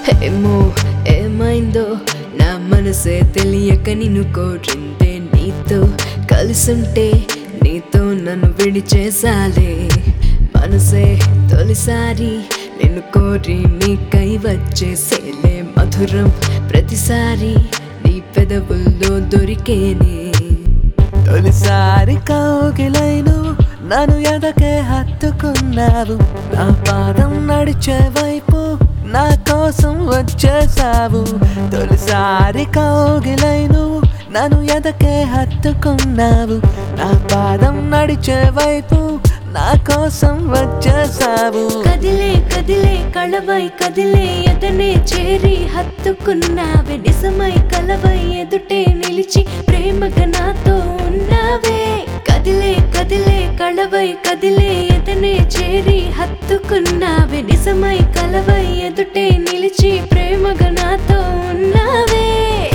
ఏమో ఏమైందో నా మనసే తెలియక నిన్ను కోరిందే నీతో కలిసుంటే నీతో నన్ను విడిచేసాలే మనసే తొలిసారి నిన్ను కోరి నీకై వచ్చేసేలే మధురం ప్రతిసారి నీ పెదవుల్లో దొరికేనే తొలిసారి కౌగిలైను నన్ను ఎదకే హత్తుకున్నావు నా పాదం నడిచే వైపు నా కోసం వచ్చేసావు తొలిసారి కౌగిలైను నన్ను ఎదకే హత్తుకున్నావు నా పాదం నడిచే వైపు నా కోసం వచ్చేసావు కదిలే కదిలే కళవై కదిలే ఎదనే చేరి హత్తుకున్నావే నిజమై కలవై ఎదుటే నిలిచి ప్రేమగా నాతో ఉన్నావే కదిలే కదిలే కళవై కదిలే ఎదనే చేరి హత్తుకున్నావే నిజమై కలవై ఎదుటే నిలిచి ప్రేమగా నాతో ఉన్నావే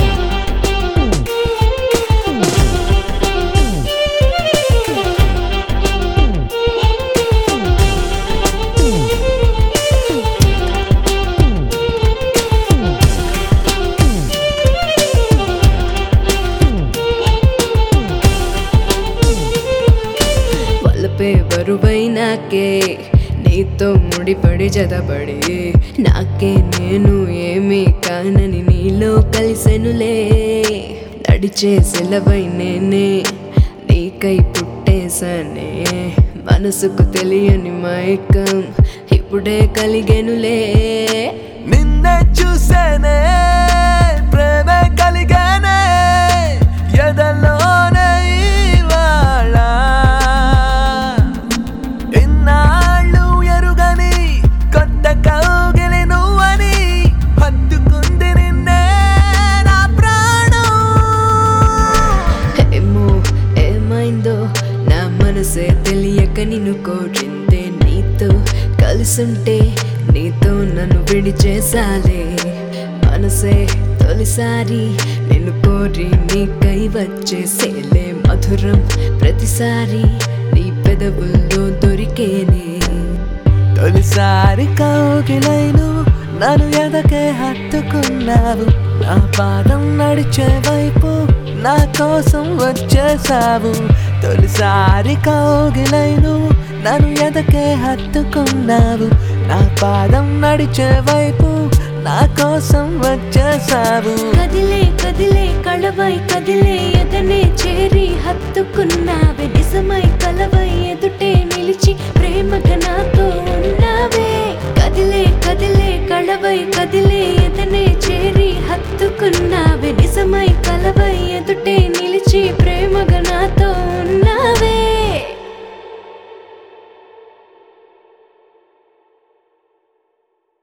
వలపే బరువై నాకే నీతో ముడిపడి జతపడి నాకే నేను ఏమీ కానని నీలో కలిసెనులే నడిచే సెలవై నేనే నీకై పుట్టేశానే మనసుకు తెలియని మైకం ఇప్పుడే కలిగెనులే నిన్నే చూసేనే ప్రేమే కలిగానే ఎదలోనే ఇవాళ ఇన్నాళ్ళు ఎరుగని కొత్త కౌగిలి నువ్వని హత్తుకుంది నిన్నే నా ప్రాణం ఏమో ఏమైందో నా మనసే తెలియక నిన్ను కోరిందే నీతో కలిసుంటే నీతో నన్ను విడిచేసాలే మనసే తొలిసారి నిన్ను కోరి నీకై వచ్చేసేలే మధురం ప్రతిసారి నీ పెదవుల్లో దొరికేనే తొలిసారి కౌగిలైను నన్ను ఎదకే హత్తుకున్నావు నా పాదం నడిచే వైపు నా కోసం వచ్చేసావు తొలిసారి కౌగిలైను నన్ను ఎదకే హత్తుకున్నావు నా పాదం నడిచే వైపు నా కోసం వచ్చేసావు కదిలే కదిలే కళవై కదిలే ఎదనే చేరి హత్తుకున్నావే నిజమై కలవై ఎదుటే నిలిచి ప్రేమగా నాతో ఉన్నావే కదిలే కదిలే కళవై కదిలే ఎదనే చేరి హత్తుకున్నావే